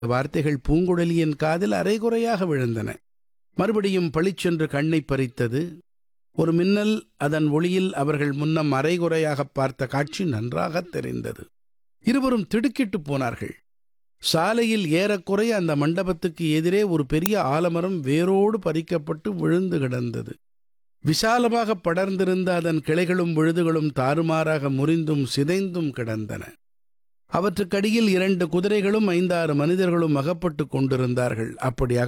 வார்த்தைகள் பூங்குழலியின் காதில் அரைகுறையாக விழுந்தன மறுபடியும் பளிச்சென்று கண்ணைப் பறித்தது ஒரு மின்னல் அதன் ஒளியில் அவர்கள் முன்னம் அரைகுறையாக பார்த்த காட்சி நன்றாகத் தெரிந்தது இருவரும் திடுக்கிட்டுப் போனார்கள் சாலையில் ஏறக்குறைய அந்த மண்டபத்துக்கு எதிரே ஒரு பெரிய ஆலமரம் வேரோடு பறிக்கப்பட்டு விழுந்து கிடந்தது விசாலமாக படர்ந்திருந்த அதன் கிளைகளும் விழுதுகளும் தாறுமாறாக முறிந்தும் சிதைந்தும் கிடந்தன அவற்றுக்கடியில் இரண்டு குதிரைகளும் ஐந்தாறு மனிதர்களும் அகப்பட்டு கொண்டிருந்தார்கள் அப்படி